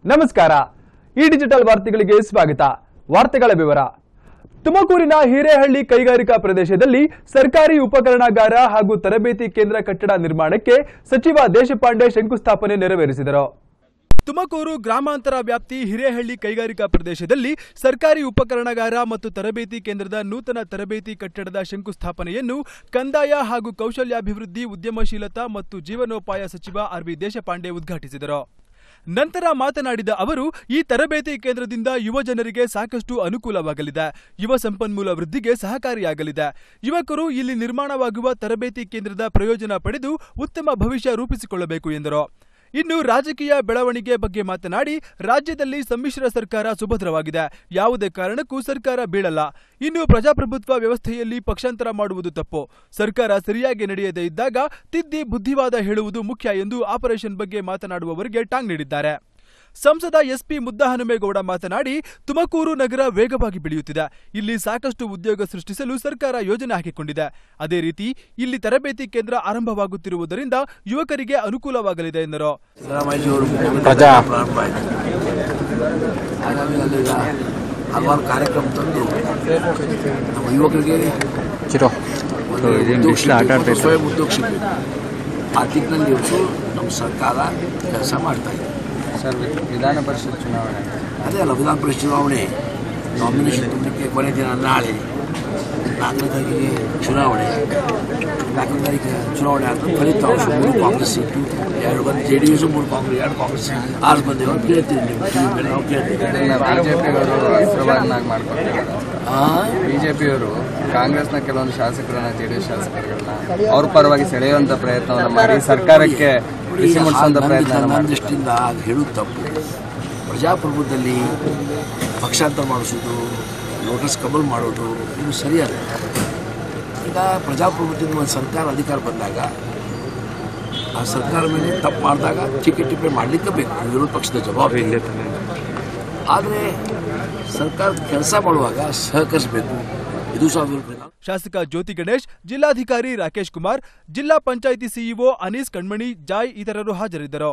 ನಮಸ್ಕಾರ ಈ ಡಿಜಿಟಲ್ ವಾರ್ತೆಗಳಿಗೆ ಸ್ವಾಗತ ವಾರ್ತೆಗಳ ವಿವರ ತುಮಕೂರಿನ ಹಿರೇಹಳ್ಳಿ ಕೈಗಾರಿಕಾ ಪ್ರದೇಶದಲ್ಲಿ ಸರ್ಕಾರಿ ಉಪಕರಣಾಗಾರ ಹಾಗೂ ತರಬೇತಿ ಕೇಂದ್ರ ಕಟ್ಟಡ ನಿರ್ಮಾಣಕ್ಕೆ ಸಚಿವ ದೇಶಪಾಂಡೆ ಶಂಕುಸ್ಥಾಪನೆ ನೆರವೇರಿಸಿದರು ತುಮಕೂರು ಗ್ರಾಮಾಂತರ ವ್ಯಾಪ್ತಿ ಹಿರೇಹಳ್ಳಿ ಕೈಗಾರಿಕಾ ಪ್ರದೇಶದಲ್ಲಿ ಸರ್ಕಾರಿ ಉಪಕರಣಾಗಾರ ಮತ್ತು ತರಬೇತಿ ಕೇಂದ್ರದ ನೂತನ ತರಬೇತಿ ಕಟ್ಟಡದ ಶಂಕುಸ್ಥಾಪನೆಯನ್ನು ಕಂದಾಯ ಹಾಗೂ ಕೌಶಲ್ಯಾಭಿವೃದ್ಧಿ ಉದ್ಯಮಶೀಲತಾ ಮತ್ತು ಜೀವನೋಪಾಯ ಸಚಿವ ಆರ್ವಿ ದೇಶಪಾಂಡೆ ಉದ್ಘಾಟಿಸಿದರು ನಂತರ ಮಾತನಾಡಿದ ಅವರು ಈ ತರಬೇತಿ ಕೇಂದ್ರದಿಂದ ಯುವ ಜನರಿಗೆ ಸಾಕಷ್ಟು ಅನುಕೂಲವಾಗಲಿದೆ ಯುವ ಸಂಪನ್ಮೂಲ ವೃದ್ಧಿಗೆ ಸಹಕಾರಿಯಾಗಲಿದೆ ಯುವಕರು ಇಲ್ಲಿ ನಿರ್ಮಾಣವಾಗುವ ತರಬೇತಿ ಕೇಂದ್ರದ ಪ್ರಯೋಜನ ಪಡೆದು ಉತ್ತಮ ಭವಿಷ್ಯ ರೂಪಿಸಿಕೊಳ್ಳಬೇಕು ಎಂದರು ಇನ್ನು ರಾಜಕೀಯ ಬೆಳವಣಿಗೆ ಬಗ್ಗೆ ಮಾತನಾಡಿ ರಾಜ್ಯದಲ್ಲಿ ಸಮ್ಮಿಶ್ರ ಸರ್ಕಾರ ಸುಭದ್ರವಾಗಿದೆ ಯಾವುದೇ ಕಾರಣಕ್ಕೂ ಸರ್ಕಾರ ಬೀಳಲ್ಲ ಇನ್ನು ಪ್ರಜಾಪ್ರಭುತ್ವ ವ್ಯವಸ್ಥೆಯಲ್ಲಿ ಪಕ್ಷಾಂತರ ಮಾಡುವುದು ತಪ್ಪು ಸರ್ಕಾರ ಸರಿಯಾಗಿ ನಡೆಯದೇ ಇದ್ದಾಗ ತಿದ್ದಿ ಬುದ್ಧಿವಾದ ಹೇಳುವುದು ಮುಖ್ಯ ಎಂದು ಆಪರೇಷನ್ ಬಗ್ಗೆ ಮಾತನಾಡುವವರಿಗೆ ಟಾಂಗ್ ನೀಡಿದ್ದಾರೆ ಸಂಸದ ಎಸ್ಪಿ ಮುದ್ದಹನುಮೇಗೌಡ ಮಾತನಾಡಿ ತುಮಕೂರು ನಗರ ವೇಗವಾಗಿ ಬೆಳೆಯುತ್ತಿದೆ ಇಲ್ಲಿ ಸಾಕಷ್ಟು ಉದ್ಯೋಗ ಸೃಷ್ಟಿಸಲು ಸರ್ಕಾರ ಯೋಜನೆ ಹಾಕಿಕೊಂಡಿದೆ ಅದೇ ರೀತಿ ಇಲ್ಲಿ ತರಬೇತಿ ಕೇಂದ್ರ ಆರಂಭವಾಗುತ್ತಿರುವುದರಿಂದ ಯುವಕರಿಗೆ ಅನುಕೂಲವಾಗಲಿದೆ ಎಂದರು ಸಿದ್ದರಾಮಯ್ಯಜಿಯವರು ಪ್ರಜಾ. ಪ್ರಾರಂಭ ಆಯಿತು ಹಾಗಾಗಿ ಅಲ್ಲಿಗ ಹಲವಾರು ಕಾರ್ಯಕ್ರಮ ತಂದು ನಮ್ಮ ಯುವಕರಿಗೆ ಚಿರೋ ಒಂದು ಇದೇನು ಉದ್ಯೋಗ ಬಿಸಿಲು ಆಟ ಆಡ್ತಾ ಸಿಗ್ಬೇಕು, ಸ್ವಯಂ ಉದ್ಯೋಗ ಸಿಗಬೇಕು ಆ ದಿಕ್ಕಿನಲ್ಲಿ ಇವತ್ತು ನಮ್ಮ ಸರ್ಕಾರ ಕೆಲಸ ಮಾಡ್ತಾ ಇದೆ ಸರ್ ವಿಧಾನ ಪರಿಷತ್ ಚುನಾವಣೆ ಅದೇ ಅಲ್ಲ ವಿಧಾನ ಪರಿಷತ್ ಚುನಾವಣೆ ನಾಮಿನೇಷನ್ ತುಂಬಲಿಕ್ಕೆ ಕೊನೆ ದಿನ ನಾಳೆ ನಾಲ್ಕನೇ ತಾರೀಕಿಗೆ ಚುನಾವಣೆ ನಾಲ್ಕನೇ ತಾರೀಕಿಗೆ ಚುನಾವಣೆ ಆದ ಫಲಿತಾಂಶ ಮೂರು ಕಾಂಗ್ರೆಸ್ ಸೀಟು ಎರಡು ಬಂದು ಜೆ ಡಿ ಎಸ್ ಮೂರು ಕಾಂಗ್ರೆಸ್ ಎರಡು ಕಾಂಗ್ರೆಸ್ ಆರು ಬಂದೇವೆ ಅಂತ ಕೇಳ್ತೀವಿ ನೀವು ಟಿ ವಿ ಮೇಲೆ ನಾವು ಕೇಳ್ತೀವಿ ಬಿಜೆಪಿಯವರು ಅಸ್ತ್ರವನ್ನಾಗಿ ಮಾಡ್ಕೊಳ್ತಾರೆ ಆ, ಬಿಜೆಪಿಯವರು ಕಾಂಗ್ರೆಸ್ನ ಕೆಲವೊಂದು ಶಾಸಕರನ್ನ ಜೆ ಡಿ ಎಸ್ ಶಾಸಕರುಗಳನ್ನ ಅವ್ರ ಪರವಾಗಿ ಸೆಳೆಯುವಂತ ಪ್ರಯತ್ನವನ್ನ ಮಾಡಿ ಸರ್ಕಾರಕ್ಕೆ ಬಿಸಿ ಮುಟ್ಟಿಸುವಂತ ನನ್ನ- ಪ್ರಯತ್ನ ನನ್ನ ಮಾಡ್ತಾರೆ ದೃಷ್ಟಿಯಿಂದ ಆಗ ಹೇಳೋದು ತಪ್ಪು ಪ್ರಜಾಪ್ರಭುತ್ವದಲ್ಲಿ ಪಕ್ಷಾಂತರ ಮಾಡಿಸೋದು ಲೋಟಸ್ ಕಬಲ್ ಮಾಡೋದು ಇದು ಸರಿಯಲ್ಲ ಈಗ ಪ್ರಜಾಪ್ರಭುತ್ವದ ಒಂದು ಸರ್ಕಾರ ಅಧಿಕಾರ ಬಂದಾಗ ಆ ಸರ್ಕಾರ ಮೇಲೆ ತಪ್ಪು ಮಾಡಿದಾಗ ಟೀಕೆ ಟಿಪ್ಪಣಿ ಮಾಡಲಿಕ್ಕೆ ಬೇಕು ವಿರೋಧ ಪಕ್ಷದ ಜವಾಬ್ದಾರಿ ಆದರೆ ಸರ್ಕಾರ ಕೆಲಸ ಮಾಡುವಾಗ ಸಹಕರಿಸಬೇಕು ಇದು ಸಹ ವಿರೋಧ ಶಾಸಕ ಜ್ಯೋತಿ ಗಣೇಶ್ ಜಿಲ್ಲಾಧಿಕಾರಿ ರಾಕೇಶ್ ಕುಮಾರ್ ಜಿಲ್ಲಾ ಪಂಚಾಯಿತಿ ಸಿಇಒ ಅನೀಸ್ ಕಣ್ಮಣಿ ಜಾಯ್ ಇತರರು ಹಾಜರಿದ್ದರು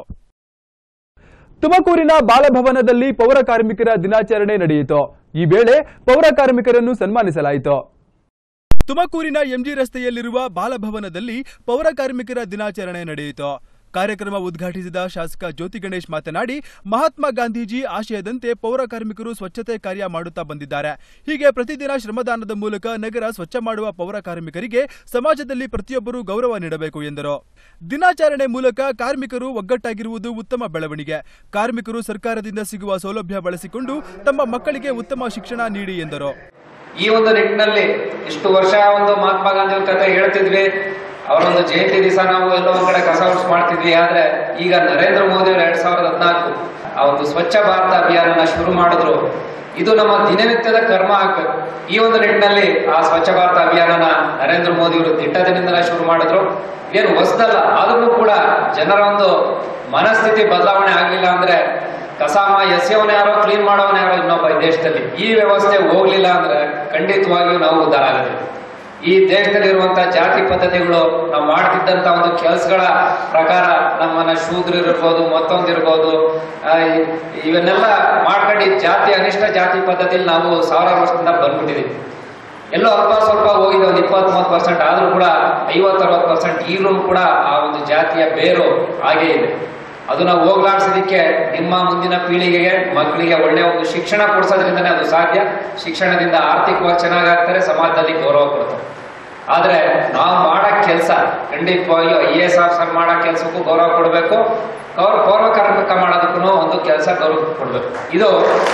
ತುಮಕೂರಿನ ಬಾಲಭವನದಲ್ಲಿ ಪೌರ ಕಾರ್ಮಿಕರ ದಿನಾಚರಣೆ ನಡೆಯಿತು ಈ ವೇಳೆ ಪೌರ ಕಾರ್ಮಿಕರನ್ನು ಸನ್ಮಾನಿಸಲಾಯಿತು ತುಮಕೂರಿನ ಎಂಜಿ ರಸ್ತೆಯಲ್ಲಿರುವ ಬಾಲಭವನದಲ್ಲಿ ಪೌರ ಕಾರ್ಮಿಕರ ದಿನಾಚರಣೆ ನಡೆಯಿತು ಕಾರ್ಯಕ್ರಮ ಉದ್ಘಾಟಿಸಿದ ಶಾಸಕ ಜ್ಯೋತಿ ಗಣೇಶ್ ಮಾತನಾಡಿ ಮಹಾತ್ಮ ಗಾಂಧೀಜಿ ಆಶಯದಂತೆ ಪೌರ ಕಾರ್ಮಿಕರು ಸ್ವಚ್ಛತೆ ಕಾರ್ಯ ಮಾಡುತ್ತಾ ಬಂದಿದ್ದಾರೆ ಹೀಗೆ ಪ್ರತಿದಿನ ಶ್ರಮದಾನದ ಮೂಲಕ ನಗರ ಸ್ವಚ್ಛ ಮಾಡುವ ಪೌರ ಕಾರ್ಮಿಕರಿಗೆ ಸಮಾಜದಲ್ಲಿ ಪ್ರತಿಯೊಬ್ಬರೂ ಗೌರವ ನೀಡಬೇಕು ಎಂದರು ದಿನಾಚರಣೆ ಮೂಲಕ ಕಾರ್ಮಿಕರು ಒಗ್ಗಟ್ಟಾಗಿರುವುದು ಉತ್ತಮ ಬೆಳವಣಿಗೆ ಕಾರ್ಮಿಕರು ಸರ್ಕಾರದಿಂದ ಸಿಗುವ ಸೌಲಭ್ಯ ಬಳಸಿಕೊಂಡು ತಮ್ಮ ಮಕ್ಕಳಿಗೆ ಉತ್ತಮ ಶಿಕ್ಷಣ ನೀಡಿ ಎಂದರು ಈ ಒಂದು ನಿಟ್ಟಿನಲ್ಲಿ ಇಷ್ಟು ವರ್ಷ ಒಂದು ಮಹಾತ್ಮ ಗಾಂಧಿ ಅವ್ರ ಕತೆ ಹೇಳ್ತಿದ್ವಿ ಅವರೊಂದು ಜಯಂತಿ ದಿವಸ ನಾವು ಎಲ್ಲೋ ಒಂದ್ ಕಡೆ ಕಸ ಹೊಡ್ಸ್ ಮಾಡ್ತಿದ್ವಿ ಆದ್ರೆ ಈಗ ನರೇಂದ್ರ ಮೋದಿ ಅವರು ಎರಡ್ ಸಾವಿರದ ಹದಿನಾಲ್ಕು ಆ ಒಂದು ಸ್ವಚ್ಛ ಭಾರತ ಅಭಿಯಾನನ ಶುರು ಮಾಡಿದ್ರು ಇದು ನಮ್ಮ ದಿನನಿತ್ಯದ ಕರ್ಮ ಆಗ್ಬೇಕು ಈ ಒಂದು ನಿಟ್ಟಿನಲ್ಲಿ ಆ ಸ್ವಚ್ಛ ಭಾರತ ಅಭಿಯಾನನ ನರೇಂದ್ರ ಮೋದಿ ಅವರು ದಿಟ್ಟದಿನಿಂದಲೇ ಶುರು ಮಾಡಿದ್ರು ಏನು ಹೊಸದಲ್ಲ ಆದ್ರೂ ಕೂಡ ಜನರ ಒಂದು ಮನಸ್ಥಿತಿ ಬದಲಾವಣೆ ಆಗ್ಲಿಲ್ಲ ಅಂದ್ರೆ ಕಸಾಮ ಎಸೆಯವನ ಯಾರೋ ಕ್ಲೀನ್ ಮಾಡೋವನ ಯಾರೋ ಇನ್ನೊಬ್ಬ ಈ ದೇಶದಲ್ಲಿ ಈ ವ್ಯವಸ್ಥೆ ಹೋಗ್ಲಿಲ್ಲ ಅಂದ್ರೆ ಖಂಡಿತವಾಗಿಯೂ ನಾವು ಉದ್ಧಾರ ಆಗುತ್ತೆ ಈ ದೇಶದಲ್ಲಿರುವಂತಹ ಜಾತಿ ಪದ್ಧತಿಗಳು ನಾವು ಮಾಡ್ತಿದ್ದಂತ ಒಂದು ಕೆಲಸಗಳ ಪ್ರಕಾರ ನಮ್ಮನ್ನ ಶೂದ್ರ ಇರ್ಬೋದು ಮತ್ತೊಂದಿರ್ಬೋದು ಆ, ಇ- ಇವನ್ನೆಲ್ಲ ಮಾಡ್ಕೊಂಡು ಈ ಜಾತಿ ಅನಿಷ್ಟ ಜಾತಿ ಪದ್ಧತಿಲಿ ನಾವು ಸಾವಿರಾರು ವರ್ಷದಿಂದ ಬಂದ್ಬಿಟ್ಟಿದೀವಿ ಎಲ್ಲೋ ಅಲ್ಪ ಸ್ವಲ್ಪ ಹೋಗಿದೆ ಒಂದು ಇಪ್ಪತ್ತ್ ಮೂವತ್ತು ಪರ್ಸೆಂಟ್ ಆದ್ರೂ ಕೂಡ ಐವತ್ತು ಅರವತ್ತು ಪರ್ಸೆಂಟ್ ಈಗಲೂ ಕೂಡ ಆ ಒಂದು ಜಾತಿಯ ಬೇರು ಹಾಗೇ ಇದೆ ಅದು ನಾವು ಹೋಗ್ಲಾಡ್ಸೋದಕ್ಕೆ ನಿಮ್ಮ ಮುಂದಿನ ಪೀಳಿಗೆಗೆ ಮಕ್ಕಳಿಗೆ ಒಳ್ಳೆಯ ಒಂದು ಶಿಕ್ಷಣ ಕೊಡ್ಸೋದ್ರಿಂದನೇ ಅದು ಸಾಧ್ಯ ಶಿಕ್ಷಣದಿಂದ ಆರ್ಥಿಕವಾಗಿ ಚೆನ್ನಾಗಾಗ್ತಾರೆ ಸಮಾಜದಲ್ಲಿ ಗೌರವ ಕೊಡ್ತಾರೆ ಆದ್ರೆ ನಾವು ಮಾಡೋ ಕೆಲಸ ಖಂಡಿತವಾಗಿ ಐ ಎಸ್ ಆಫೀಸರ್ ಮಾಡೋ ಕೆಲಸಕ್ಕೂ ಗೌರವ ಕೊಡಬೇಕು ಅವ್ರ ಪೌರ ಕಾರ್ಮಿಕ ಮಾಡೋದಕ್ಕೂ ಒಂದು ಕೆಲಸ ಗೌರವ ಕೊಡಬೇಕು ಇದು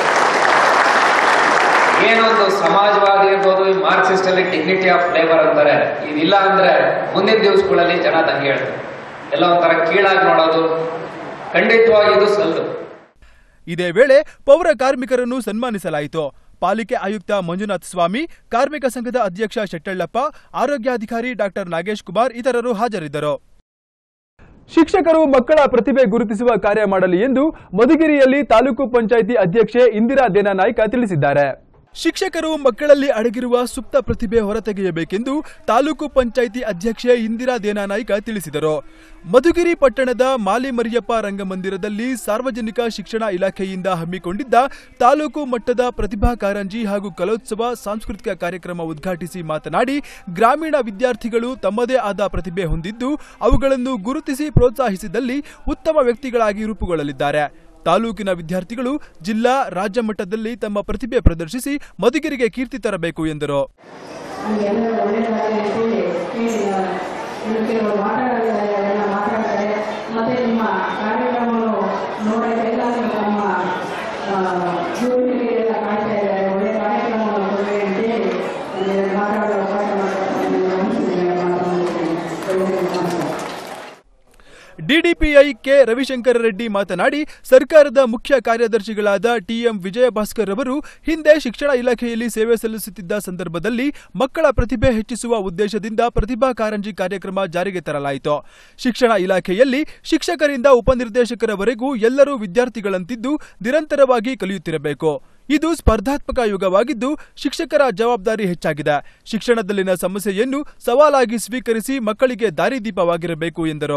ಏನೊಂದು ಸಮಾಜವಾದಿ ಇರ್ಬೋದು ಈ ಮಾರ್ಕ್ಸಿಸ್ಟ್ ಅಲ್ಲಿ ಡಿಗ್ನಿಟಿ ಆಫ್ ಲೇಬರ್ ಅಂತಾರೆ ಇದಿಲ್ಲ ಅಂದ್ರೆ ಮುಂದಿನ ದಿವಸಗಳಲ್ಲಿ ಜನ ದಂಗೆ ಹೇಳ್ತಾರೆ ಎಲ್ಲ ಒಂಥರ ಕೀಳಾಗಿ ನೋಡೋದು ಖಂಡಿತವಾಗಿ ಇದು ಸಲ್ದು ಇದೇ ವೇಳೆ ಪೌರ ಕಾರ್ಮಿಕರನ್ನು ಸನ್ಮಾನಿಸಲಾಯಿತು ಪಾಲಿಕೆ ಆಯುಕ್ತ ಮಂಜುನಾಥ್ ಸ್ವಾಮಿ ಕಾರ್ಮಿಕ ಸಂಘದ ಅಧ್ಯಕ್ಷ ಶೆಟ್ಟಳ್ಳಪ್ಪ ಆರೋಗ್ಯಾಧಿಕಾರಿ ಡಾಕ್ಟರ್ ನಾಗೇಶ್ ಕುಮಾರ್ ಇತರರು ಹಾಜರಿದ್ದರು ಶಿಕ್ಷಕರು ಮಕ್ಕಳ ಪ್ರತಿಭೆ ಗುರುತಿಸುವ ಕಾರ್ಯ ಮಾಡಲಿ ಎಂದು ಮಧುಗಿರಿಯಲ್ಲಿ ತಾಲೂಕು ಪಂಚಾಯಿತಿ ಅಧ್ಯಕ್ಷೆ ಇಂದಿರಾ ದೇನಾನಾಯ್ಕ ತಿಳಿಸಿದ್ದಾರೆ ಶಿಕ್ಷಕರು ಮಕ್ಕಳಲ್ಲಿ ಅಡಗಿರುವ ಸುಪ್ತ ಪ್ರತಿಭೆ ಹೊರತೆಗೆಯಬೇಕೆಂದು ತಾಲೂಕು ಪಂಚಾಯಿತಿ ಅಧ್ಯಕ್ಷೆ ಇಂದಿರಾ ದೇನಾನಾಯ್ಕ ತಿಳಿಸಿದರು ಮಧುಗಿರಿ ಪಟ್ಟಣದ ಮಾಲಿ ಮರಿಯಪ್ಪ ರಂಗಮಂದಿರದಲ್ಲಿ ಸಾರ್ವಜನಿಕ ಶಿಕ್ಷಣ ಇಲಾಖೆಯಿಂದ ಹಮ್ಮಿಕೊಂಡಿದ್ದ ತಾಲೂಕು ಮಟ್ಟದ ಪ್ರತಿಭಾ ಕಾರಂಜಿ ಹಾಗೂ ಕಲೋತ್ಸವ ಸಾಂಸ್ಕೃತಿಕ ಕಾರ್ಯಕ್ರಮ ಉದ್ಘಾಟಿಸಿ ಮಾತನಾಡಿ ಗ್ರಾಮೀಣ ವಿದ್ಯಾರ್ಥಿಗಳು ತಮ್ಮದೇ ಆದ ಪ್ರತಿಭೆ ಹೊಂದಿದ್ದು ಅವುಗಳನ್ನು ಗುರುತಿಸಿ ಪ್ರೋತ್ಸಾಹಿಸಿದಲ್ಲಿ ಉತ್ತಮ ವ್ಯಕ್ತಿಗಳಾಗಿ ರೂಪುಗೊಳ್ಳಲಿದ್ದಾರೆ ತಾಲೂಕಿನ ವಿದ್ಯಾರ್ಥಿಗಳು ಜಿಲ್ಲಾ ರಾಜ್ಯ ಮಟ್ಟದಲ್ಲಿ ತಮ್ಮ ಪ್ರತಿಭೆ ಪ್ರದರ್ಶಿಸಿ ಮಧುಗಿರಿಗೆ ಕೀರ್ತಿ ತರಬೇಕು ಎಂದರು ಎಲ್ಲ ಒಳ್ಳೆಯದಾಗಿ ಅಂತೇಳಿ ಹೇಳಿ ಇನ್ನು ಕೆಲವರು ಮಾತಾಡೋದಿದ್ದಾರೆ ಅದೆಲ್ಲ ಮಾತಾಡ್ತಾರೆ ಮತ್ತೆ ನಿಮ್ಮ ಕಾರ್ಯಕ್ರಮವನ್ನು ನೋಡೋದೆಲ್ಲ ನಮ್ಮ ಯುವಕರಿಗೆಲ್ಲ ಕಾಯ್ತಾ ಇದ್ದಾರೆ ಒಳ್ಳೆಯ ಕಾರ್ಯಕ್ರಮವನ್ನು ಕೊಡಲಿ ಅಂತೇಳಿ ನನಗೆ ಮಾತಾಡೋ ಅವಕಾಶ ಮಾಡಿಕೊಟ್ಟಿದ್ದೀನಿ ಮಾತಾಡ್ತೀನಿ ಒಳ್ಳೆಯ ಮಾತು ಡಿಡಿಪಿಐ ಕೆ ರವಿಶಂಕರ ರೆಡ್ಡಿ ಮಾತನಾಡಿ ಸರ್ಕಾರದ ಮುಖ್ಯ ಕಾರ್ಯದರ್ಶಿಗಳಾದ ಟಿಎಂ ವಿಜಯಭಾಸ್ಕರ್ ಅವರು ಹಿಂದೆ ಶಿಕ್ಷಣ ಇಲಾಖೆಯಲ್ಲಿ ಸೇವೆ ಸಲ್ಲಿಸುತ್ತಿದ್ದ ಸಂದರ್ಭದಲ್ಲಿ ಮಕ್ಕಳ ಪ್ರತಿಭೆ ಹೆಚ್ಚಿಸುವ ಉದ್ದೇಶದಿಂದ ಪ್ರತಿಭಾ ಕಾರಂಜಿ ಕಾರ್ಯಕ್ರಮ ಜಾರಿಗೆ ತರಲಾಯಿತು ಶಿಕ್ಷಣ ಇಲಾಖೆಯಲ್ಲಿ ಶಿಕ್ಷಕರಿಂದ ಉಪನಿರ್ದೇಶಕರವರೆಗೂ ಎಲ್ಲರೂ ವಿದ್ಯಾರ್ಥಿಗಳಂತಿದ್ದು ನಿರಂತರವಾಗಿ ಕಲಿಯುತ್ತಿರಬೇಕು ಇದು ಸ್ಪರ್ಧಾತ್ಮಕ ಯುಗವಾಗಿದ್ದು ಶಿಕ್ಷಕರ ಜವಾಬ್ದಾರಿ ಹೆಚ್ಚಾಗಿದೆ ಶಿಕ್ಷಣದಲ್ಲಿನ ಸಮಸ್ಯೆಯನ್ನು ಸವಾಲಾಗಿ ಸ್ವೀಕರಿಸಿ ಮಕ್ಕಳಿಗೆ ದಾರಿದೀಪವಾಗಿರಬೇಕು ಎಂದರು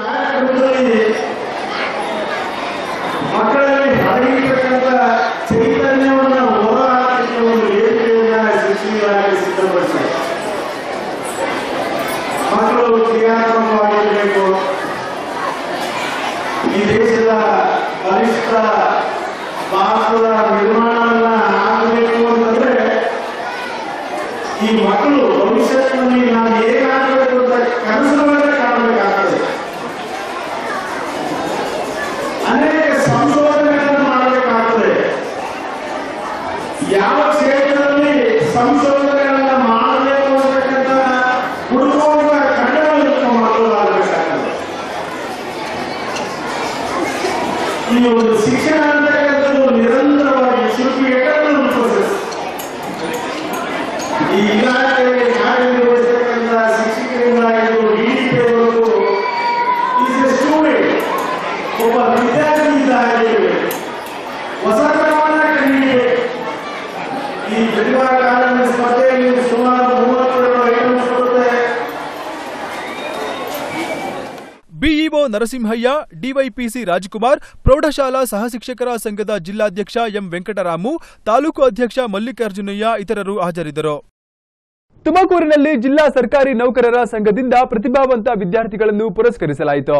ಮಕ್ಕಳಲ್ಲಿ ಅಡಗಿರ್ತಕ್ಕಂಥ ಚೈತನ್ಯವನ್ನು ಹೊರಹಾಕಲಿಕ್ಕೆ ಒಂದು ವೇದಿಕೆಯನ್ನ ಶಿಕ್ಷಣ ಇಲಾಖೆ ಸಿದ್ಧಪಡಿಸಿದೆ ಮಕ್ಕಳು ಕ್ರಿಯಾತ್ಮಕವಾಗಿರಬೇಕು ಈ ದೇಶದ ಬಲಿಷ್ಠ ಭಾರತದ ನಿರ್ಮಾಣವನ್ನ ಆಗಬೇಕು ಅಂತಂದ್ರೆ ಈ ಮಕ್ಕಳು ಭವಿಷ್ಯದಲ್ಲಿ ನಾವು ಏನಾಗಬೇಕು ಅಂತ ಕನಸುಗಳನ್ನ ಕಾಣಬೇಕಾಗ್ತದೆ ಅನೇಕ ಸಂಶೋಧನೆಗಳನ್ನು ಮಾಡಬೇಕಾಗ್ತದೆ ಯಾವ ಕ್ಷೇತ್ರದಲ್ಲಿ ಸಂಶೋಧನೆಗಳನ್ನ ಮಾಡಬೇಕು ಅಂತಕ್ಕಂಥ ಹುಡುಕುವಂತ ಕಣ್ಣನ್ನು ಮಾಡಲಾಗಬೇಕಾಗ್ತದೆ ಈ ಒಂದು ಶಿಕ್ಷಣ ಅಂತಕ್ಕಂಥದ್ದು ನಿರಂತರವಾಗಿ ಶುಲ್ಕ ಎಕರನ್ನು ಪ್ರೊಸೆಸ್ ಈ ಇಲಾಖೆಯಲ್ಲಿ ಕಾರ್ಯನಿರ್ವಹಿಸತಕ್ಕಂಥ ಶಿಕ್ಷಕರಿಂದ ಹಿಡಿದು ಡಿಡಿಪಿವರೆಗೂ ಈಸ್ ಎ ಸ್ಟೂಡೆಂಟ್ ಒಬ್ಬ ವಿದ್ಯಾರ್ಥಿ ಇದ್ದಾಗೆ ಹೊಸ ಕ್ರಮವನ್ನು ಕಲಿಯಬೇಕು ಈ ಪ್ರತಿಭಾ ಕಾರಂಜಿ ಸ್ಪರ್ಧೆಯಲ್ಲಿ ಸುಮಾರು ಮೂವತ್ತೆರಡು ಐಟಮ್ಸ್ ಬರುತ್ತೆ ಬಿಇಒ ನರಸಿಂಹಯ್ಯ ಡಿವೈಪಿಸಿ ರಾಜ್ಕುಮಾರ್ ಪ್ರೌಢಶಾಲಾ ಸಹಶಿಕ್ಷಕರ ಸಂಘದ ಜಿಲ್ಲಾಧ್ಯಕ್ಷ ಎಂ ವೆಂಕಟರಾಮು ತಾಲೂಕು ಅಧ್ಯಕ್ಷ ಮಲ್ಲಿಕಾರ್ಜುನಯ್ಯ ಇತರರು ಹಾಜರಿದ್ದರು ತುಮಕೂರಿನಲ್ಲಿ ಜಿಲ್ಲಾ ಸರ್ಕಾರಿ ನೌಕರರ ಸಂಘದಿಂದ ಪ್ರತಿಭಾವಂತ ವಿದ್ಯಾರ್ಥಿಗಳನ್ನು ಪುರಸ್ಕರಿಸಲಾಯಿತು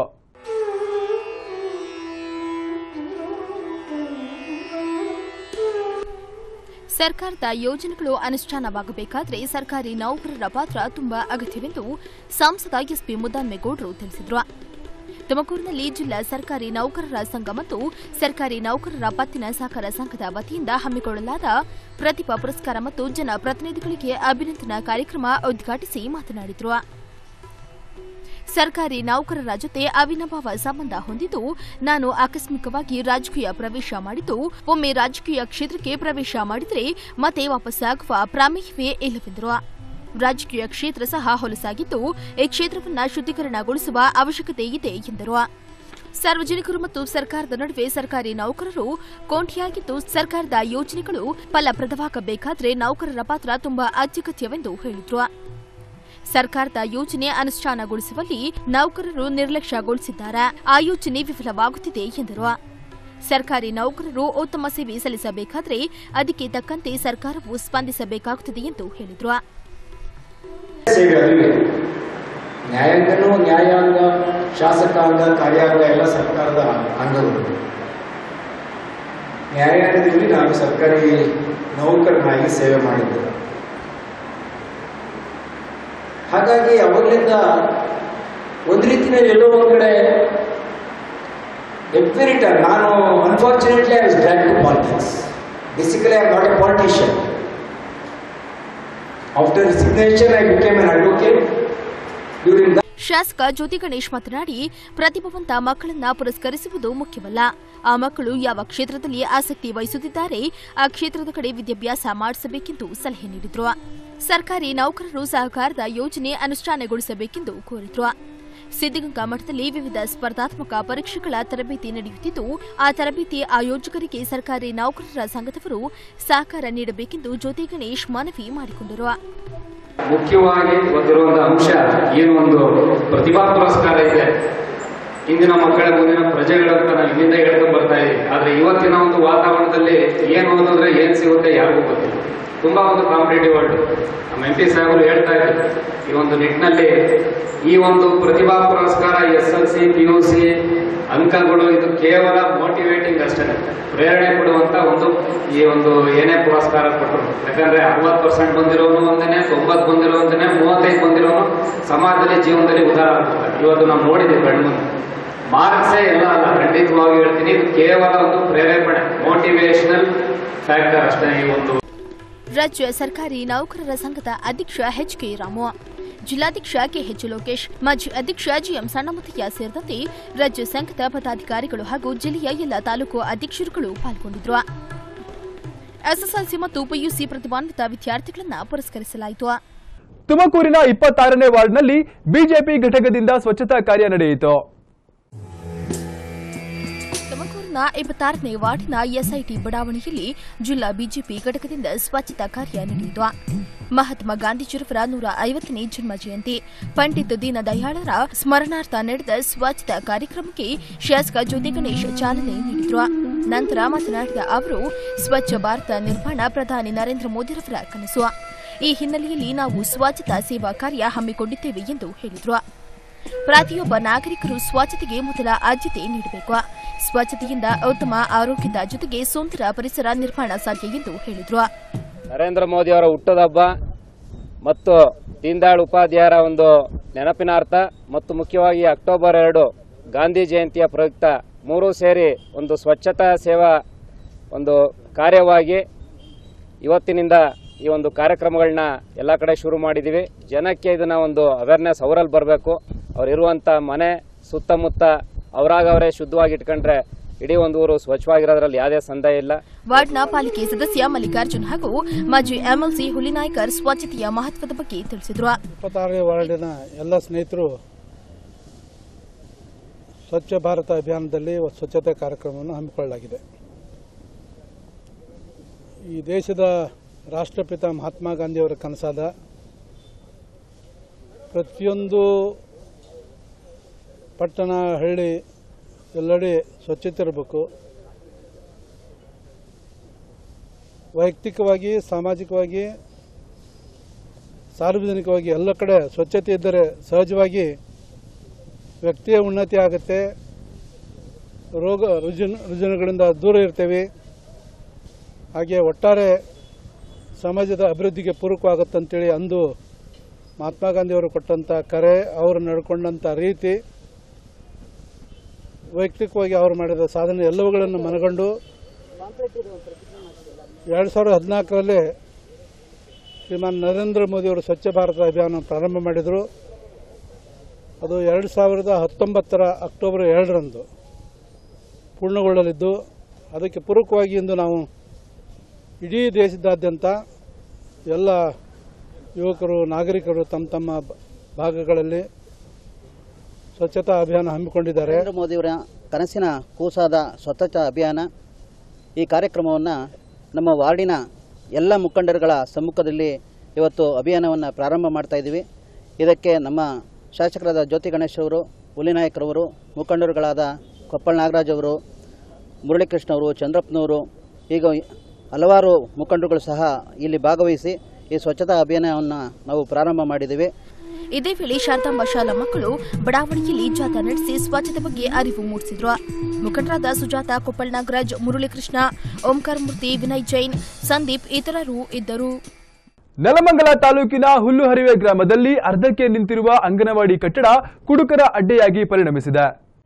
ಸರ್ಕಾರದ ಯೋಜನೆಗಳು ಅನುಷ್ಠಾನವಾಗಬೇಕಾದ್ರೆ ಸರ್ಕಾರಿ ನೌಕರರ ಪಾತ್ರ ತುಂಬಾ ಅಗತ್ಯವೆಂದು ಸಂಸದ ಎಸ್ಪಿ ಮುದ್ದನ್ಮೇಗೌಡರು ತಿಳಿಸಿದರು ತುಮಕೂರಿನಲ್ಲಿ ಜಿಲ್ಲಾ ಸರ್ಕಾರಿ ನೌಕರರ ಸಂಘ ಮತ್ತು ಸರ್ಕಾರಿ ನೌಕರರ ಪತ್ತಿನ ಸಹಕಾರ ಸಂಘದ ವತಿಯಿಂದ ಹಮ್ಮಿಕೊಳ್ಳಲಾದ ಪ್ರತಿಭಾ ಪುರಸ್ಕಾರ ಮತ್ತು ಜನ ಪ್ರತಿನಿಧಿಗಳಿಗೆ ಅಭಿನಂದನಾ ಕಾರ್ಯಕ್ರಮ ಉದ್ಘಾಟಿಸಿ ಮಾತನಾಡಿದರು ಸರ್ಕಾರಿ ನೌಕರರ ಜೊತೆ ಅವಿನಾಭಾವ ಸಂಬಂಧ ಹೊಂದಿದ್ದು ನಾನು ಆಕಸ್ಮಿಕವಾಗಿ ರಾಜಕೀಯ ಪ್ರವೇಶ ಮಾಡಿದ್ದು ಒಮ್ಮೆ ರಾಜಕೀಯ ಕ್ಷೇತ್ರಕ್ಕೆ ಪ್ರವೇಶ ಮಾಡಿದರೆ ಮತ್ತೆ ವಾಪಸ್ಸಾಗುವ ಪ್ರಮೇಯವೇ ಇಲ್ಲವೆಂದರು ರಾಜಕೀಯ ಕ್ಷೇತ್ರ ಸಹ ಹೊಲಸಾಗಿದ್ದು ಈ ಕ್ಷೇತ್ರವನ್ನ ಶುದ್ಧೀಕರಣಗೊಳಿಸುವ ಅವಶ್ಯಕತೆ ಇದೆ ಎಂದರು ಸಾರ್ವಜನಿಕರು ಮತ್ತು ಸರ್ಕಾರದ ನಡುವೆ ಸರ್ಕಾರಿ ನೌಕರರು ಕೊಂಡಿಯಾಗಿದ್ದು ಸರ್ಕಾರದ ಯೋಜನೆಗಳು ಫಲಪ್ರದವಾಗಬೇಕಾದ್ರೆ ನೌಕರರ ಪಾತ್ರ ತುಂಬಾ ಅತ್ಯಗತ್ಯವೆಂದು ಹೇಳಿದರು ಸರ್ಕಾರದ ಯೋಜನೆ ಅನುಷ್ಠಾನಗೊಳಿಸುವಲ್ಲಿ ನೌಕರರು ನಿರ್ಲಕ್ಷ್ಯಗೊಳಿಸಿದ್ದಾರೆ ಆ ಯೋಜನೆ ವಿಫಲವಾಗುತ್ತಿದೆ ಎಂದರು ಸರ್ಕಾರಿ ನೌಕರರು ಉತ್ತಮ ಸೇವೆ ಸಲ್ಲಿಸಬೇಕಾದರೆ ಅದಕ್ಕೆ ತಕ್ಕಂತೆ ಸರ್ಕಾರವು ಸ್ಪಂದಿಸಬೇಕಾಗುತ್ತದೆ ಎಂದು ಹೇಳಿದರು ಸೇವೆ ಅರಿವೆ ನ್ಯಾಯಾಂಗನೂ ನ್ಯಾಯಾಂಗ ಶಾಸಕಾಂಗ ಕಾರ್ಯಾಂಗ ಎಲ್ಲ ಸರ್ಕಾರದ ಅಂಗಗಳು ನ್ಯಾಯಾಂಗದಲ್ಲಿ ನಾನು ಸರ್ಕಾರಿ ನೌಕರನಾಗಿ ಸೇವೆ ಮಾಡಿದ್ದೆ ಹಾಗಾಗಿ ಅವಾಗಲಿಂದ ಒಂದು ರೀತಿಯಲ್ಲಿ ಎಲ್ಲೋ ಒಂದು ಕಡೆ ಎವ್ರಿ ರಿಟರ್ನ್ ನಾನು unfortunately I was drag to politics basically I not a politician after resignation I became an advocate during ಶಾಸಕ ಜ್ಯೋತಿ ಗಣೇಶ್ ಮಾತನಾಡಿ ಪ್ರತಿಭಾವಂತ ಮಕ್ಕಳನ್ನ ಪುರಸ್ಕರಿಸುವುದು ಮುಖ್ಯವಲ್ಲ ಆ ಮಕ್ಕಳು ಯಾವ ಕ್ಷೇತ್ರದಲ್ಲಿ ಆಸಕ್ತಿ ವಹಿಸುತ್ತಿದ್ದಾರೆ ಆ ಕ್ಷೇತ್ರದ ಕಡೆ ವಿದ್ಯಾಭ್ಯಾಸ ಮಾಡಿಸಬೇಕೆಂದು ಸಲಹೆ ನೀಡಿದ್ರು ಸರ್ಕಾರಿ ನೌಕರರು ಸಹಕಾರದ ಯೋಜನೆ ಅನುಷ್ಠಾನಗೊಳಿಸಬೇಕೆಂದು ಕೋರಿದ್ರು ಸಿದ್ದಗಂಗಾ ಮಠದಲ್ಲಿ ವಿವಿಧ ಸ್ಪರ್ಧಾತ್ಮಕ ಪರೀಕ್ಷೆಗಳ ತರಬೇತಿ ನಡೆಯುತ್ತಿದ್ದು ಆ ತರಬೇತಿ ಆಯೋಜಕರಿಗೆ ಸರ್ಕಾರಿ ನೌಕರರ ಸಂಘದವರು ಸಹಕಾರ ನೀಡಬೇಕೆಂದು ಜ್ಯೋತಿ ಗಣೇಶ್ ಮನವಿ ಮಾಡಿಕೊಂಡರು ಮುಖ್ಯವಾಗಿ ಗೊತ್ತಿರುವಂತ ಅಂಶ ಏನು ಒಂದು ಪ್ರತಿಭಾ ಪುರಸ್ಕಾರ ಇದೆ ಇಂದಿನ ಮಕ್ಕಳ ಮುಂದಿನ ಪ್ರಜೆಗಳು ಅಂತ ನಾವು ಇಲ್ಲಿಂದ ಹೇಳ್ಕೊಂಡು ಬರ್ತಾ ಇದೀವಿ ಆದ್ರೆ ಇವತ್ತಿನ ಒಂದು ವಾತಾವರಣದಲ್ಲಿ ಏನ್ ಓದಿದ್ರೆ ಏನ್ ಸಿಗುತ್ತೆ ಯಾರಿಗೂ ಗೊತ್ತಿಲ್ಲ ತುಂಬಾ ಒಂದು ಕಾಂಪಿಟೇಟಿವ್ ವರ್ಲ್ಡ್ ನಮ್ಮ ಎಂ ಪಿ ಸಾಹೇಬರು ಹೇಳ್ತಾ ಇದ್ರು ಈ ಒಂದು ನಿಟ್ಟಿನಲ್ಲಿ ಈ ಒಂದು ಪ್ರತಿಭಾ ಪುರಸ್ಕಾರ S L C P U C ಅಂಕಗಳು ಇದು ಕೇವಲ ಮೋಟಿವೇಟಿಂಗ್ ಅಷ್ಟೇ ಪ್ರೇರಣೆ ಕೊಡುವಂತ ಒಂದು ಈ ಒಂದು ಏನೇ ಪುರಸ್ಕಾರ ಕೊಟ್ಟರು ಯಾಕಂದ್ರೆ ಅರವತ್ತು ಪರ್ಸೆಂಟ್ ಬಂದಿರೋನು ಒಂದೇನೆ ತೊಂಬತ್ತು ಬಂದಿರೋ ಒಂದೇನೆ ಮೂವತ್ತೈದು ಬಂದಿರೋನು ಸಮಾಜದಲ್ಲಿ ಜೀವನದಲ್ಲಿ ಉದಾರ ಆಗ್ತಾರೆ ಇವತ್ತು ನಾವು ನೋಡಿದ್ದೀವಿ ಕಣ್ಮುಂದೆ ಮಾರ್ಕ್ಸೇ ಎಲ್ಲ ಅಲ್ಲ ಖಂಡಿತವಾಗಿ ಹೇಳ್ತೀನಿ ಇದು ಕೇವಲ ಒಂದು ಪ್ರೇರೇಪಣೆ ಮೋಟಿವೇಶನಲ್ ಫ್ಯಾಕ್ಟರ್ ಅಷ್ಟೇ ಈ ಒಂದು ರಾಜ್ಯ ಸರ್ಕಾರಿ ನೌಕರರ ಸಂಘದ ಅಧ್ಯಕ್ಷ ಎಚ್ ಕೆ ರಾಮು ಜಿಲ್ಲಾಧ್ಯಕ್ಷ ಕೆಎಚ್ ಲೋಕೇಶ್ ಮಾಜಿ ಅಧ್ಯಕ್ಷ ಜಿಎಂ ಸಣ್ಣಮತಯ್ಯ ಸೇರಿದಂತೆ ರಾಜ್ಯ ಸಂಘದ ಪದಾಧಿಕಾರಿಗಳು ಹಾಗೂ ಜಿಲ್ಲೆಯ ಎಲ್ಲ ತಾಲೂಕು ಅಧ್ಯಕ್ಷರುಗಳು ಪಾಲ್ಗೊಂಡಿದ್ರು ಎಸ್ಎಸ್ಎಲ್ಸಿ ಮತ್ತು ಪಿಯುಸಿ ಪ್ರತಿಭಾನ್ವಿತ ವಿದ್ಯಾರ್ಥಿಗಳನ್ನು ಪುರಸ್ಕರಿಸಲಾಯಿತು ತುಮಕೂರಿನ ಇಪ್ಪತ್ತಾರನೇ ವಾರ್ಡ್ನಲ್ಲಿ ಬಿಜೆಪಿ ಘಟಕದಿಂದ ಸ್ವಚ್ಛತಾ ಕಾರ್ಯ ನಡೆಯಿತು ತುಮಕೂರಿನ ಇಪ್ಪತ್ತಾರನೇ ವಾರ್ಡಿನ ಎಸ್ಐಟಿ ಬಡಾವಣೆಯಲ್ಲಿ ಜಿಲ್ಲಾ ಬಿಜೆಪಿ ಘಟಕದಿಂದ ಸ್ವಚ್ಛತಾ ಕಾರ್ಯ ನಡೆಯಿತು ಮಹಾತ್ಮ ಗಾಂಧೀಜಿರವರ ನೂರ ಐವತ್ತನೇ ಜನ್ಮ ಜಯಂತಿ ಪಂಡಿತ್ ದೀನದಯಾಳರ ಸ್ಮರಣಾರ್ಥ ನಡೆದ ಸ್ವಚ್ಛತಾ ಕಾರ್ಯಕ್ರಮಕ್ಕೆ ಶಾಸಕ ಜ್ಯೋತಿ ಗಣೇಶ್ ಚಾಲನೆ ನೀಡಿದ್ರು ನಂತರ ಮಾತನಾಡಿದ ಅವರು ಸ್ವಚ್ಛ ಭಾರತ ನಿರ್ಮಾಣ ಪ್ರಧಾನಿ ನರೇಂದ್ರ ಮೋದಿರವರ ಕನಸು ಈ ಹಿನ್ನೆಲೆಯಲ್ಲಿ ನಾವು ಸ್ವಚ್ಛತಾ ಸೇವಾ ಕಾರ್ಯ ಹಮ್ಮಿಕೊಂಡಿದ್ದೇವೆ ಎಂದು ಹೇಳಿದರು ಪ್ರತಿಯೊಬ್ಬ ನಾಗರಿಕರು ಸ್ವಚ್ಛತೆಗೆ ಮೊದಲ ಆದ್ಯತೆ ನೀಡಬೇಕು ಸ್ವಚ್ಛತೆಯಿಂದ ಉತ್ತಮ ಆರೋಗ್ಯದ ಜೊತೆಗೆ ಸುಂದರ ಪರಿಸರ ನಿರ್ಮಾಣ ಸಾಧ್ಯ ಎಂದು ಹೇಳಿದರು ನರೇಂದ್ರ ಮೋದಿ ಅವರ ಹುಟ್ಟುಹಬ್ಬ ಮತ್ತು ದೀನದಯಾಳ್ ಉಪಾಧ್ಯಾಯರ ಒಂದು ನೆನಪಿನಾರ್ಥ ಮತ್ತು ಮುಖ್ಯವಾಗಿ ಅಕ್ಟೋಬರ್ ಎರಡು ಗಾಂಧಿ ಜಯಂತಿಯ ಪ್ರಯುಕ್ತ ಮೂರೂ ಸೇರಿ ಒಂದು ಸ್ವಚ್ಛತಾ ಸೇವಾ ಒಂದು ಕಾರ್ಯವಾಗಿ ಇವತ್ತಿನಿಂದ ಈ ಒಂದು ಕಾರ್ಯಕ್ರಮಗಳನ್ನ ಎಲ್ಲ ಕಡೆ ಶುರು ಮಾಡಿದ್ದೀವಿ ಜನಕ್ಕೆ ಇದನ್ನ ಒಂದು ಅವೇರ್ನೆಸ್ ಅವರಲ್ಲಿ ಬರಬೇಕು ಅವ್ರು ಇರುವಂಥ ಮನೆ ಸುತ್ತಮುತ್ತ ಅವರಾಗ ಅವರೇ ಶುದ್ಧವಾಗಿ ಇಟ್ಕೊಂಡ್ರೆ ಇಡೀ ಒಂದು ಊರು ಸ್ವಚ್ಛವಾಗಿರೋದ್ರಲ್ಲಿ ಯಾವುದೇ ಸಂದೇಹ ಇಲ್ಲ ವಾರ್ಡ್ನ ಪಾಲಿಕೆ ಸದಸ್ಯ ಮಲ್ಲಿಕಾರ್ಜುನ್ ಹಾಗೂ ಮಾಜಿ ಎಂಎಲ್ಸಿ ಹುಲಿನಾಯ್ಕರ್ ಸ್ವಚ್ಛತೆಯ ಮಹತ್ವದ ಬಗ್ಗೆ ತಿಳಿಸಿದರು ಇಪ್ಪತ್ತಾರನೇ ವಾರ್ಡಿನ ಎಲ್ಲ ಸ್ನೇಹಿತರು ಸ್ವಚ್ಛ ಭಾರತ ಅಭಿಯಾನದಲ್ಲಿ ಒಂದು ಸ್ವಚ್ಛತೆ ಕಾರ್ಯಕ್ರಮವನ್ನು ಹಮ್ಮಿಕೊಳ್ಳಲಾಗಿದೆ ಈ ದೇಶದ ರಾಷ್ಟ್ರಪಿತ ಮಹಾತ್ಮ ಗಾಂಧಿಯವರ ಕನಸಾದ ಪ್ರತಿಯೊಂದು ಪಟ್ಟಣ ಹಳ್ಳಿ ಎಲ್ಲೆಡೆ ಸ್ವಚ್ಛತೆ ಇರಬೇಕು ವೈಯಕ್ತಿಕವಾಗಿ ಸಾಮಾಜಿಕವಾಗಿ ಸಾರ್ವಜನಿಕವಾಗಿ ಎಲ್ಲ ಕಡೆ ಸ್ವಚ್ಛತೆ ಇದ್ದರೆ ಸಹಜವಾಗಿ ವ್ಯಕ್ತಿಯ ಉನ್ನತಿ ಆಗುತ್ತೆ ರೋಗ ರುಜಿನ ರುಜಿನಗಳಿಂದ ದೂರ ಇರ್ತೇವೆ ಹಾಗೆ ಒಟ್ಟಾರೆ ಸಮಾಜದ ಅಭಿವೃದ್ಧಿಗೆ ಪೂರಕವಾಗುತ್ತೆ ಅಂತೇಳಿ ಅಂದು ಮಹಾತ್ಮ ಗಾಂಧಿಯವರು ಕೊಟ್ಟಂಥ ಕರೆ ಅವರು ನಡ್ಕೊಂಡಂಥ ರೀತಿ ವೈಯಕ್ತಿಕವಾಗಿ ಅವರು ಮಾಡಿದ ಸಾಧನೆ ಎಲ್ಲವುಗಳನ್ನು ಮನಗಂಡು ಎರಡು ಸಾವಿರದ ಹದಿನಾಲ್ಕರಲ್ಲಿ ಶ್ರೀಮಾನ್ ನರೇಂದ್ರ ಮೋದಿಯವರು ಸ್ವಚ್ಛ ಭಾರತ ಅಭಿಯಾನ ಪ್ರಾರಂಭ ಮಾಡಿದರು ಅದು ಎರಡು ಸಾವಿರದ ಹತ್ತೊಂಬತ್ತರ ಅಕ್ಟೋಬರ್ ಎರಡರಂದು ಪೂರ್ಣಗೊಳ್ಳಲಿದ್ದು ಅದಕ್ಕೆ ಪೂರಕವಾಗಿ ಇಂದು ನಾವು ಇಡೀ ದೇಶದಾದ್ಯಂತ ಎಲ್ಲ ಯುವಕರು ನಾಗರಿಕರು ತಮ್ಮ ತಮ್ಮ ಭಾಗಗಳಲ್ಲಿ ಸ್ವಚ್ಛತಾ ಅಭಿಯಾನ ಹಮ್ಮಿಕೊಂಡಿದ್ದಾರೆ ನರೇಂದ್ರ ಮೋದಿಯವರ ಕನಸಿನ ಕೂಸಾದ ಸ್ವಚ್ಛತಾ ಅಭಿಯಾನ ಈ ಕಾರ್ಯಕ್ರಮವನ್ನು ನಮ್ಮ ವಾರ್ಡಿನ ಎಲ್ಲ ಮುಖಂಡರುಗಳ ಸಮ್ಮುಖದಲ್ಲಿ ಇವತ್ತು ಅಭಿಯಾನವನ್ನು ಪ್ರಾರಂಭ ಮಾಡ್ತಾ ಇದ್ದೀವಿ ಇದಕ್ಕೆ ನಮ್ಮ ಶಾಸಕರಾದ ಜ್ಯೋತಿ ಗಣೇಶ್ ಅವರು ಹುಲಿನಾಯಕರವರು ಮುಖಂಡರುಗಳಾದ ಕೊಪ್ಪಳ ನಾಗರಾಜ್ ಅವರು ಮುರಳೀಕೃಷ್ಣ ಅವರು ಚಂದ್ರಪ್ಪನವರು ಈಗ ಹಲವಾರು ಮುಖಂಡರುಗಳು ಸಹ ಇಲ್ಲಿ ಭಾಗವಹಿಸಿ ಈ ಸ್ವಚ್ಛತಾ ಅಭಿಯಾನವನ್ನು ನಾವು ಪ್ರಾರಂಭ ಮಾಡಿದ್ದೀವಿ ಇದೇ ವೇಳೆ ಶಾಂತಾಂಬ ಶಾಲಾ ಮಕ್ಕಳು ಬಡಾವಣೆಯಲ್ಲಿ ಜಾಥಾ ನಡೆಸಿ ಸ್ವಚ್ಛತೆ ಬಗ್ಗೆ ಅರಿವು ಮೂಡಿಸಿದ್ರು ಮುಖಂಡರಾದ ಸುಜಾತ ಕೊಪ್ಪಲ್ ನಾಗರಾಜ್ ಮುರಳೀಕೃಷ್ಣ ಓಂಕಾರ ಮೂರ್ತಿ ವಿನಯ್ ಜೈನ್ ಸಂದೀಪ್ ಇತರರು ಇದ್ದರು ನೆಲಮಂಗಲ ತಾಲೂಕಿನ ಹುಲ್ಲುಹರಿವೆ ಗ್ರಾಮದಲ್ಲಿ ಅರ್ಧಕ್ಕೆ ನಿಂತಿರುವ ಅಂಗನವಾಡಿ ಕಟ್ಟಡ ಕುಡುಕರ ಅಡ್ಡೆಯಾಗಿ ಪರಿಣಮಿಸಿದೆ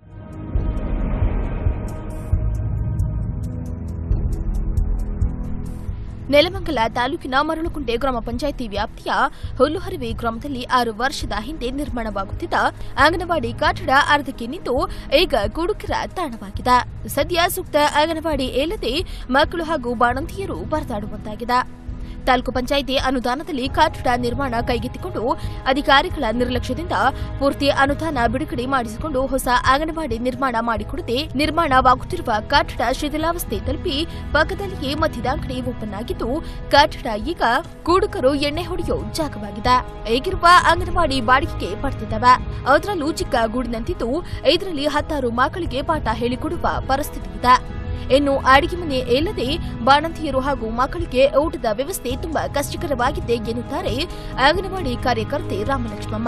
ನೆಲಮಂಗಲ ತಾಲೂಕಿನ ಮರಳುಕುಂಟೆ ಗ್ರಾಮ ಪಂಚಾಯಿತಿ ವ್ಯಾಪ್ತಿಯ ಹುಲ್ಲುಹರಿವೆ ಗ್ರಾಮದಲ್ಲಿ ಆರು ವರ್ಷದ ಹಿಂದೆ ನಿರ್ಮಾಣವಾಗುತ್ತಿದ್ದ ಅಂಗನವಾಡಿ ಕಟ್ಟಡ ಅರ್ಧಕ್ಕೆ ನಿಂತು ಈಗ ಕುಡುಕರ ತಾಣವಾಗಿದೆ ಸದ್ಯ ಸೂಕ್ತ ಅಂಗನವಾಡಿ ಇಲ್ಲದೆ ಮಕ್ಕಳು ಹಾಗೂ ಬಾಣಂತಿಯರು ಪರದಾಡುವಂತಾಗಿದೆ ತಾಲೂಕು ಪಂಚಾಯಿತಿ ಅನುದಾನದಲ್ಲಿ ಕಟ್ಟಡ ನಿರ್ಮಾಣ ಕೈಗೆತ್ತಿಕೊಂಡು ಅಧಿಕಾರಿಗಳ ನಿರ್ಲಕ್ಷ್ಯದಿಂದ ಪೂರ್ತಿ ಅನುದಾನ ಬಿಡುಗಡೆ ಮಾಡಿಸಿಕೊಂಡು ಹೊಸ ಅಂಗನವಾಡಿ ನಿರ್ಮಾಣ ಮಾಡಿಕೊಡದೆ ನಿರ್ಮಾಣವಾಗುತ್ತಿರುವ ಕಟ್ಟಡ ಶಿಥಿಲಾವಸ್ಥೆ ತಲುಪಿ ಪಕ್ಕದಲ್ಲಿಯೇ ಮದ್ಯದ ಅಂಗಡಿ ಓಪನ್ ಆಗಿದ್ದು ಕಟ್ಟಡ ಈಗ ಕೂಡುಕರು ಎಣ್ಣೆ ಹೊಡೆಯೋ ಜಾಗವಾಗಿದೆ ಈಗಿರುವ ಅಂಗನವಾಡಿ ಬಾಡಿಗೆಗೆ ಪಡೆದಿದ್ದಾವೆ ಅದರಲ್ಲೂ ಚಿಕ್ಕ ಗೂಡಿನಂತಿದ್ದು ಇದರಲ್ಲಿ ಹತ್ತಾರು ಮಕ್ಕಳಿಗೆ ಪಾಠ ಹೇಳಿಕೊಡುವ ಪರಿಸ್ಥಿತಿ ಇದೆ ಇನ್ನು ಅಡಿಗೆ ಮನೆ ಇಲ್ಲದೆ ಬಾಣಂತಿಯರು ಹಾಗೂ ಮಕ್ಕಳಿಗೆ ಊಟದ ವ್ಯವಸ್ಥೆ ತುಂಬಾ ಕಷ್ಟಕರವಾಗಿದೆ ಎನ್ನುತ್ತಾರೆ ಅಂಗನವಾಡಿ ಕಾರ್ಯಕರ್ತೆ ರಾಮಲಕ್ಷ್ಮಮ್ಮ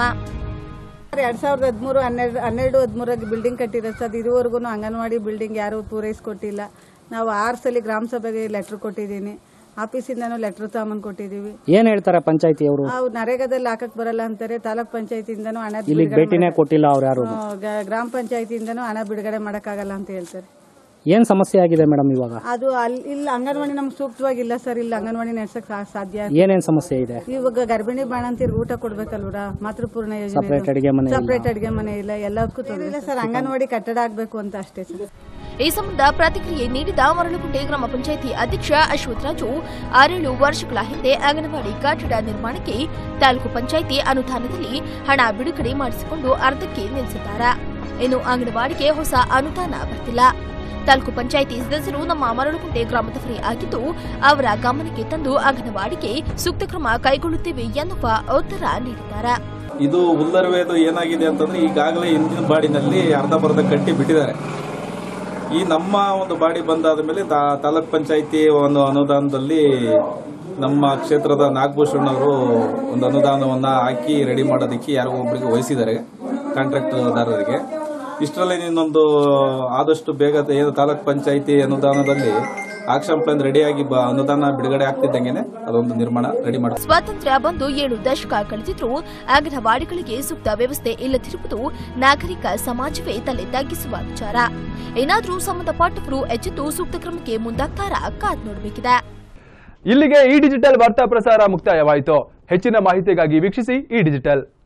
ಎರಡ್ ಸಾವಿರದ ಹದಿಮೂರು ಹನ್ನೆರಡು ಹನ್ನೆರಡು ಹದಿಮೂರಾಗಿ ಬಿಲ್ಡಿಂಗ್ ಕಟ್ಟಿರೋದು ಸರ್ ಇದುವರೆಗೂ ಅಂಗನವಾಡಿ ಬಿಲ್ಡಿಂಗ್ ಯಾರು ಪೂರೈಸ್ಕೊಟ್ಟಿಲ್ಲ ನಾವು ಆರು ಸಲ ಗ್ರಾಮ ಸಭೆಗೆ ಲೆಟರ್ ಕೊಟ್ಟಿದ್ದೀನಿ ಆಫೀಸಿಂದನೂ ಲೆಟರ್ ತಗೊಂಬಂದು ಕೊಟ್ಟಿದ್ದೀವಿ ಏನ್ ಹೇಳ್ತಾರೆ ಪಂಚಾಯತಿ ಅವರು ನಾವು ನರೇಗಾದಲ್ಲಿ ಹಾಕಕ್ ಬರಲ್ಲ ಅಂತಾರೆ ತಾಲೂಕ್ ಪಂಚಾಯತಿಯಿಂದನೂ ಹಣ ಇಲ್ಲಿಗೆ ಬಿಡುಗಡೆ ಭೇಟಿನೇ ಮಾಡಕ್- ಕೊಟ್ಟಿಲ್ಲ ಅವ್ರು ಯಾರು ಹ್ಮ್, ಗ- ಗ್ರಾಮ ಪಂಚಾಯತಿಯಿಂದನೂ ಹಣ ಬಿಡುಗಡೆ ಮಾಡಕ್ಕಾಗಲ್ಲ ಅಂತ ಹೇಳ್ತಾರೆ ಏನ್ ಸಮಸ್ಯೆ ಆಗಿದೆ ಮೇಡಮ್ ಇವಾಗ ಅದು ಅಲ್ಲಿ ಇಲ್ಲಿ ಅಂಗನವಾಡಿ ನಮ್ಗೆ ಸೂಕ್ತವಾಗಿಲ್ಲ ಸರ್ ಇಲ್ಲಿ ಅಂಗನವಾಡಿ ನಡ್ಸಕ್ ಸಾ- ಸಾಧ್ಯ ಏನೇನ್ ಸಮಸ್ಯೆ ಇದೆ ಇವಾಗ ಗರ್ಭಿಣಿ ಬಾಣಂತಿರ್ಗೆ ಊಟ ಕೊಡ್ಬೇಕಲ್ವರ ಮಾತೃಪೂರ್ಣ Separate ಅಡಿಗೆ ಮನೆ ಇಲ್ಲ. ಸಪರೇಟ್ ಅಡಿಗೆ ಮನೆ ಇಲ್ಲ ಎಲ್ಲದಕ್ಕೂ ತೊಂದ್ರೆ ಇಲ್ಲ ಸರ್ ಅಂಗನವಾಡಿ ಕಟ್ಟಡ ಆಗ್ಬೇಕು ಅಂತ ಅಷ್ಟೇ ಸರ್ ಈ ಸಂಬಂಧ ಪ್ರತಿಕ್ರಿಯೆ ನೀಡಿದ ಮರಳುಗುಂಟೆ ಗ್ರಾಮ ಪಂಚಾಯಿತಿ ಅಧ್ಯಕ್ಷ ಅಶ್ವಥ್ ರಾಜು ಆರೇಳು ವರ್ಷಗಳ ಹಿಂದೆ ಅಂಗನವಾಡಿ ಕಟ್ಟಡ ನಿರ್ಮಾಣಕ್ಕೆ ತಾಲೂಕು ಪಂಚಾಯಿತಿ ಅನುದಾನದಲ್ಲಿ ಹಣ ಬಿಡುಗಡೆ ಮಾಡಿಸಿಕೊಂಡು ಅರ್ಧಕ್ಕೆ ನಿಲ್ಲಿಸಿದ್ದಾರೆ ಇನ್ನು ಅಂಗನವಾಡಿಗೆ ಹೊಸ ಅನುದಾನ ಬರ್ತಿಲ್ಲ ತಾಲೂಕು ಪಂಚಾಯಿತಿ ಸದಸ್ಯರು ನಮ್ಮ ಮರಳುಗುಂಟೆ ಗ್ರಾಮದವರೇ ಆಗಿದ್ದು ಅವರ ಗಮನಕ್ಕೆ ತಂದು ಅಂಗನವಾಡಿಗೆ ಸೂಕ್ತ ಕ್ರಮ ಕೈಗೊಳ್ಳುತ್ತೇವೆ ಎನ್ನುವ ಉತ್ತರ ನೀಡಿದ್ದಾರೆ ಇದು ಉಲ್ಲರ್ವೇದು ಏನಾಗಿದೆ ಅಂತಂದ್ರೆ ಈಗಾಗಲೇ ಹಿಂದಿನ ಬಾಡಿನಲ್ಲಿ ಅರ್ಧ ಬರ್ಧ ಕಟ್ಟಿ ಬಿಟ್ಟಿದ್ದಾರೆ ಈ ನಮ್ಮ ಒಂದು ಬಾಡಿ ಬಂದಾದ ಮೇಲೆ ತಾ- ತಾಲೂಕ್ ಪಂಚಾಯಿತಿ ಒಂದು ಅನುದಾನದಲ್ಲಿ ನಮ್ಮ ಕ್ಷೇತ್ರದ ನಾಗಭೂಷಣ್ ಅವರು ಒಂದು ಅನುದಾನವನ್ನ ಹಾಕಿ ರೆಡಿ ಮಾಡೋದಕ್ಕೆ ಯಾರೋ ಒಬ್ಬರಿಗೆ ವಹಿಸಿದ್ದಾರೆ ಕಾಂಟ್ರಾಕ್ಟರ್ದಾರರಿಗೆ ಇಷ್ಟರಲ್ಲಿ ಇನ್ನೊಂದು ಆದಷ್ಟು ಬೇಗ ಏನು ತಾಲೂಕ್ ಪಂಚಾಯಿತಿ ಅನುದಾನದಲ್ಲಿ ಆಕ್ಷನ್ ಪ್ಲಾನ್ ರೆಡಿಯಾಗಿ ಬ- ಅನುದಾನ ಬಿಡುಗಡೆ ಆಗ್ತಿದ್ದಂಗೆನೆ ಅದೊಂದು ನಿರ್ಮಾಣ ರೆಡಿ ಮಾಡಿ ಸ್ವಾತಂತ್ರ್ಯ ಬಂದು ಏಳು ದಶಕ ಕಳೆದಿದ್ರೂ ಅಂಗನವಾಡಿಗಳಿಗೆ ಸೂಕ್ತ ವ್ಯವಸ್ಥೆ ಇಲ್ಲದಿರುವುದು ನಾಗರಿಕ ಸಮಾಜವೇ ತಲೆ ತಗ್ಗಿಸುವ ವಿಚಾರ ಏನಾದರೂ ಸಂಬಂಧಪಟ್ಟವರು ಎಚ್ಚೆತ್ತು ಸೂಕ್ತ ಕ್ರಮಕ್ಕೆ ಮುಂದಾಗ್ತಾರಾ ಕಾದ್ ನೋಡಬೇಕಿದೆ ಇಲ್ಲಿಗೆ ಈ ಡಿಜಿಟಲ್ ವಾರ್ತಾ ಪ್ರಸಾರ ಮುಕ್ತಾಯವಾಯಿತು ಹೆಚ್ಚಿನ ಮಾಹಿತಿಗಾಗಿ ವೀಕ್ಷಿಸಿ ಈ ಡಿಜಿಟಲ್